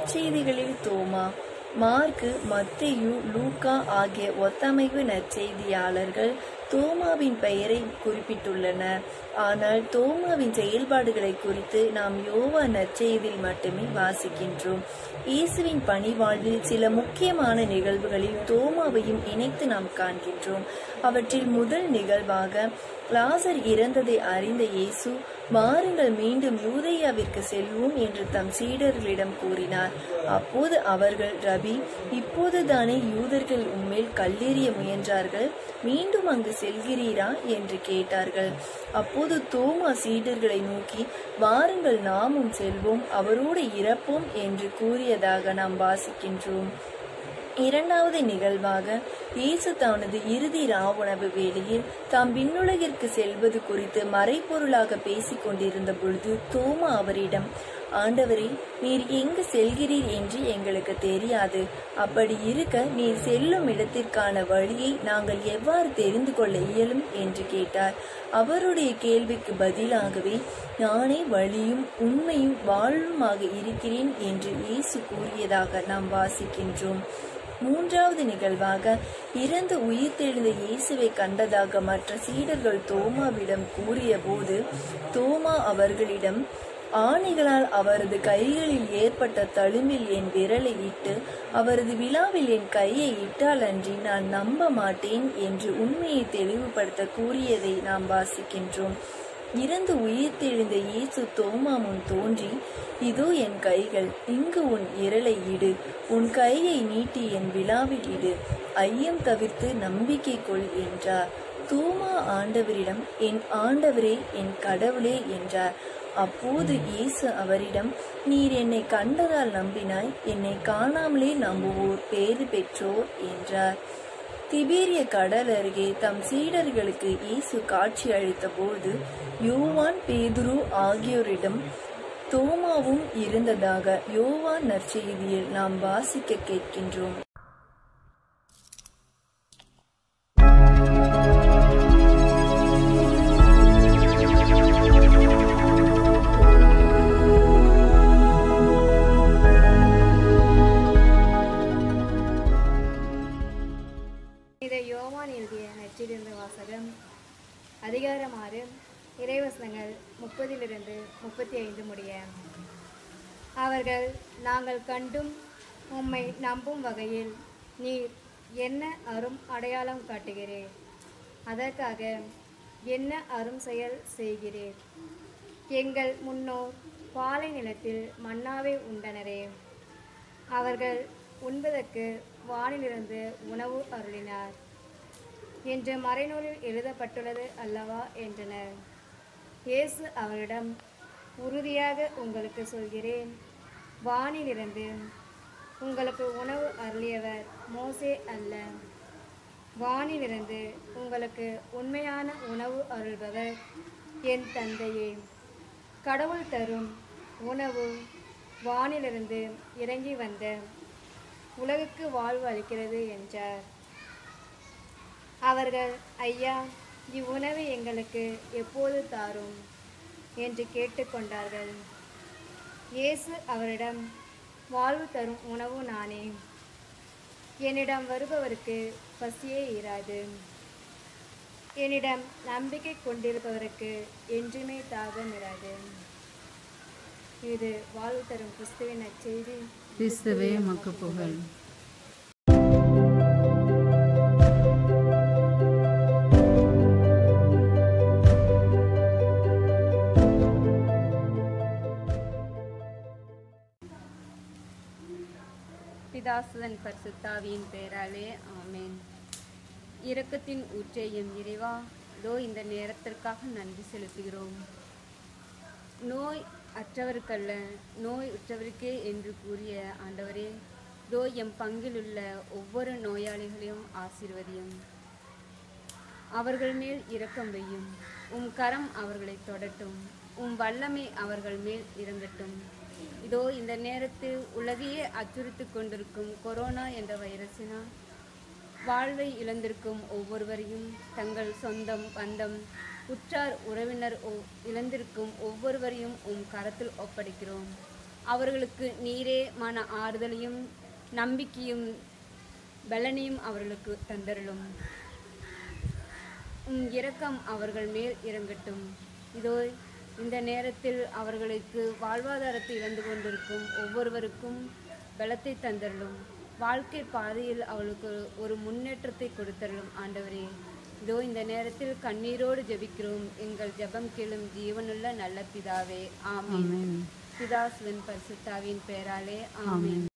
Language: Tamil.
நற்செய்திகளில் தோமா மார்க்கு மத்தேயு லூக்கா ஆகிய ஒத்தமைவு நற்செய்தியாளர்கள் தோமாவின் பெயரை குறிப்பிட்டுள்ளனர் ஆனால் தோமாவின் செயல்பாடுகளை குறித்து நாம் யோவா நற்செய்தியில் மட்டுமே வாசிக்கின்றோம் இயேசுவின் பணிவாழ்வில் சில முக்கியமான நிகழ்வுகளில் தோமாவையும் இணைத்து நாம் காண்கின்றோம் அவற்றில் முதல் நிகழ்வாக லாசர் இறந்ததை அறிந்த இயேசு வாருங்கள் மீண்டும் யூதேயாவிற்கு செல்வோம் என்று தம் சீடர்களிடம் கூறினார் அப்போது அவர்கள் ரபி இப்போதுதானே யூதர்கள் உம்மேல் கல்லெறிய முயன்றார்கள் மீண்டும் அங்கு செல்கிறீரா என்று கேட்டார்கள் அப்போது தோமா சீடர்களை நோக்கி வாருங்கள் நாமும் செல்வோம் அவரோடு இறப்போம் என்று கூறியதாக நாம் வாசிக்கின்றோம் இரண்டாவது நிகழ்வாக இயேசு தனது இறுதி ராவுணவு வேளையில் தாம் விண்ணுலகிற்கு செல்வது குறித்து மறைப்பொருளாக பேசிக் கொண்டிருந்த பொழுது தோமா அவரிடம் ஆண்டவரே நீர் எங்கு செல்கிறீர் என்று எங்களுக்கு தெரியாது அப்படி இருக்க நீர் செல்லும் இடத்திற்கான வழியை நாங்கள் எவ்வாறு தெரிந்து கொள்ள இயலும் என்று கேட்டார் அவருடைய கேள்விக்கு பதிலாகவே நானே வழியும் உண்மையும் வாழ்வுமாக இருக்கிறேன் என்று இயேசு கூறியதாக நாம் வாசிக்கின்றோம் மூன்றாவது நிகழ்வாக இறந்து உயிர்த்தெழுந்த இயேசுவை கண்டதாக மற்ற சீடர்கள் தோமாவிடம் கூறியபோது தோமா அவர்களிடம் ஆணைகளால் அவரது கைகளில் ஏற்பட்ட தழும்பில் என் விரலை இட்டு அவரது விழாவில் என் கையை இட்டால் அன்றி நான் நம்ப மாட்டேன் என்று உண்மையை தெளிவுபடுத்த கூறியதை நாம் வாசிக்கின்றோம் இறந்து உயிர்த்தெழுந்த இயேசு தோமா முன் தோன்றி இதோ என் கைகள் இங்கு உன் இரலை இடு உன் கையை நீட்டி என் விழாவில் இடு ஐயம் தவிர்த்து நம்பிக்கை கொள் என்றார் தோமா ஆண்டவரிடம் என் ஆண்டவரே என் கடவுளே என்றார் அப்போது இயேசு அவரிடம் நீர் என்னை கண்டதால் நம்பினாய் என்னை காணாமலே நம்புவோர் பேறு பெற்றோர் என்றார் திபேரிய கடல் அருகே தம் சீடர்களுக்கு இயேசு காட்சி அளித்த போது யோவான் பேதுரு ஆகியோரிடம் தோமாவும் இருந்ததாக யோவான் நற்செய்தியில் நாம் வாசிக்க கேட்கின்றோம் இதை யோவான் எழுதிய நச்சிலிருந்து வாசகம் அதிகாரம் ஆறு இறைவசனங்கள் முப்பதிலிருந்து முப்பத்தி ஐந்து முடிய அவர்கள் நாங்கள் கண்டும் உம்மை நம்பும் வகையில் நீர் என்ன அரும் அடையாளம் காட்டுகிறீர் அதற்காக என்ன அரும் செயல் செய்கிறீர் எங்கள் முன்னோர் பாலை நிலத்தில் மன்னாவை உண்டனரே அவர்கள் உண்பதற்கு வானிலிருந்து உணவு அருளினார் என்று மறைநூலில் எழுதப்பட்டுள்ளது அல்லவா என்றனர் இயேசு அவரிடம் உறுதியாக உங்களுக்கு சொல்கிறேன் வானிலிருந்து உங்களுக்கு உணவு அருளியவர் மோசே அல்ல வானிலிருந்து உங்களுக்கு உண்மையான உணவு அருள்பவர் என் தந்தையே கடவுள் தரும் உணவு வானிலிருந்து இறங்கி வந்த உலகுக்கு வாழ்வு அளிக்கிறது என்றார் அவர்கள் ஐயா இவ்வுணவை எங்களுக்கு எப்போது தாரும் என்று கேட்டுக்கொண்டார்கள் இயேசு அவரிடம் வாழ்வு தரும் உணவு நானே என்னிடம் வருபவருக்கு பசியே இராது என்னிடம் நம்பிக்கை கொண்டிருப்பவருக்கு என்றுமே தாகம் இராது இது வாழ்வு தரும் கிறிஸ்துவின் நற்செய்தி கிறிஸ்துவே மக்கு புகழ் பிதாசுதன் பரிசுத்தாவியின் பெயராலே ஆமென் இரக்கத்தின் ஊற்றையும் இறைவா தோ இந்த நேரத்திற்காக நன்றி செலுத்துகிறோம் நோய் அற்றவருக்கல்ல நோய் உற்றவருக்கே என்று கூறிய ஆண்டவரே தோ எம் பங்கிலுள்ள ஒவ்வொரு நோயாளிகளையும் ஆசீர்வதியும் அவர்கள் மேல் இரக்கம் வையும் உம் கரம் அவர்களை தொடட்டும் உம் வல்லமை அவர்கள் மேல் இறங்கட்டும் இதோ இந்த நேரத்தில் உலகையே அச்சுறுத்திக் கொண்டிருக்கும் கொரோனா என்ற வைரஸினால் வாழ்வை இழந்திருக்கும் ஒவ்வொருவரையும் தங்கள் சொந்தம் பந்தம் உற்றார் உறவினர் ஒ- இழந்திருக்கும் ஒவ்வொருவரையும் உம் கரத்தில் ஒப்படைக்கிறோம் அவர்களுக்கு நீரே மன ஆறுதலையும் நம்பிக்கையும் பலனையும் அவர்களுக்கு தந்தருளும் உம் இரக்கம் அவர்கள் மேல் இறங்கட்டும் இதோ இந்த நேரத்தில் அவர்களுக்கு வாழ்வாதாரத்தை இழந்து கொண்டிருக்கும் ஒவ்வொருவருக்கும் பலத்தை தந்தருளும் வாழ்க்கை பாதையில் அவளுக்கு ஒரு முன்னேற்றத்தை கொடுத்தருளும் ஆண்டவரே இதோ இந்த நேரத்தில் கண்ணீரோடு ஜெபிக்கிறோம் எங்கள் ஜெபம் கேளும் ஜீவனுள்ள நல்ல பிதாவே ஆமென் ஆமென். பிதாசுவன் பரிசுத்தாவின் பெயராலே ஆமென்